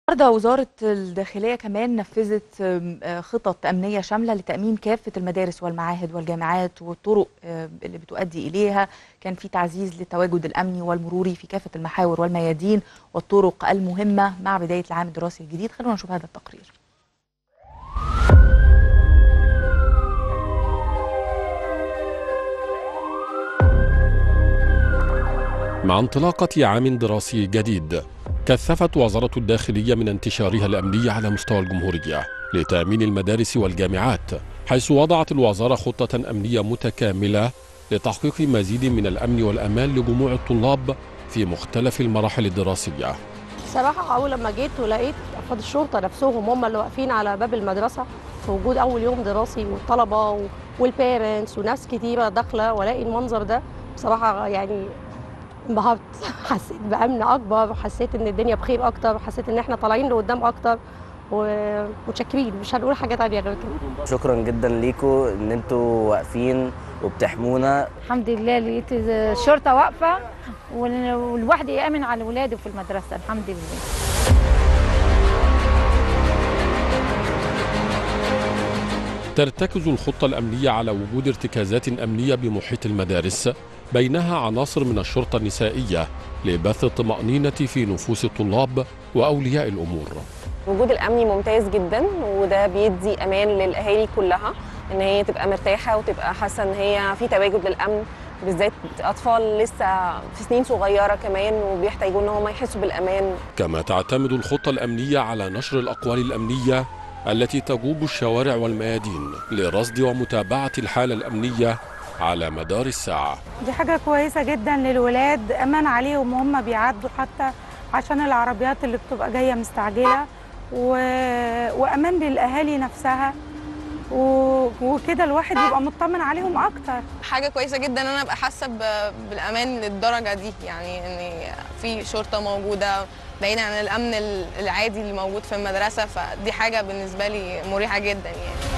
النهارده وزارة الداخلية كمان نفذت خطط أمنية شاملة لتأمين كافة المدارس والمعاهد والجامعات والطرق اللي بتؤدي إليها كان في تعزيز للتواجد الأمني والمروري في كافة المحاور والميادين والطرق المهمة مع بداية العام الدراسي الجديد خلونا نشوف هذا التقرير مع انطلاقة عام دراسي جديد كثفت وزارة الداخلية من انتشارها الأمني على مستوى الجمهورية لتأمين المدارس والجامعات حيث وضعت الوزارة خطة أمنية متكاملة لتحقيق مزيد من الأمن والأمان لجموع الطلاب في مختلف المراحل الدراسية صراحة أول لما جيت ولقيت أفراد الشرطة نفسهم هم اللي واقفين على باب المدرسة في وجود أول يوم دراسي والطلبة والبيرنتس وناس كتيرة داخلة ولاقي المنظر ده بصراحة يعني انبهرت حسيت بامن اكبر حسيت ان الدنيا بخير اكتر حسيت ان احنا طالعين لقدام اكتر ومتشكرين مش هنقول حاجه تانية غير كده شكرا جدا ليكم ان انتوا واقفين وبتحمونا الحمد لله لقيت الشرطه واقفه والواحد يامن على ولاده في المدرسه الحمد لله ترتكز الخطة الأمنية على وجود ارتكازات أمنية بمحيط المدارس بينها عناصر من الشرطة النسائية لبث الطمأنينة في نفوس الطلاب وأولياء الأمور وجود الأمني ممتاز جدا وده بيدي أمان للأهالي كلها إن هي تبقى مرتاحة وتبقى حاسة إن هي في تواجد للأمن بالذات أطفال لسه في سنين صغيرة كمان وبيحتاجوا إن هم يحسوا بالأمان كما تعتمد الخطة الأمنية على نشر الأقوال الأمنية التي تجوب الشوارع والميادين لرصد ومتابعة الحالة الأمنية على مدار الساعة دي حاجة كويسة جدا للولاد أمان عليهم وهم بيعدوا حتى عشان العربيات اللي بتبقى جاية مستعجلة و... وأمان للأهالي نفسها و... وكده الواحد يبقى مطمن عليهم أكتر حاجة كويسة جدا أنا أبقى حاسة ب... بالأمان للدرجة دي يعني إن في شرطة موجودة بعيدا عن الأمن العادي اللي موجود في المدرسة فدي حاجة بالنسبة لي مريحة جدا يعني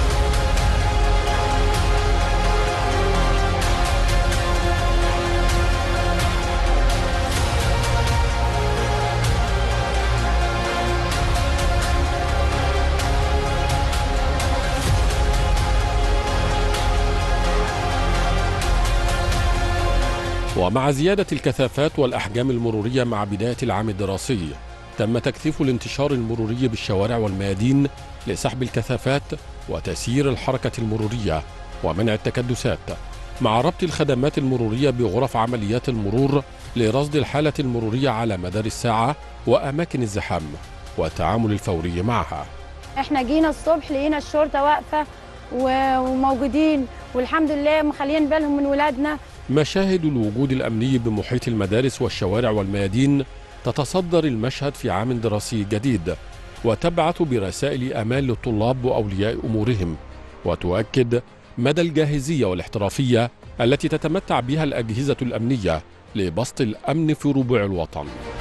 ومع زيادة الكثافات والأحجام المرورية مع بداية العام الدراسي تم تكثيف الانتشار المروري بالشوارع والميادين لسحب الكثافات وتسيير الحركة المرورية ومنع التكدسات مع ربط الخدمات المرورية بغرف عمليات المرور لرصد الحالة المرورية على مدار الساعة وأماكن الزحام والتعامل الفوري معها احنا جينا الصبح لقينا الشرطة واقفة وموجودين والحمد لله مخلين بالهم من ولادنا مشاهد الوجود الأمني بمحيط المدارس والشوارع والميادين تتصدر المشهد في عام دراسي جديد وتبعث برسائل أمان للطلاب وأولياء أمورهم وتؤكد مدى الجاهزية والاحترافية التي تتمتع بها الأجهزة الأمنية لبسط الأمن في ربوع الوطن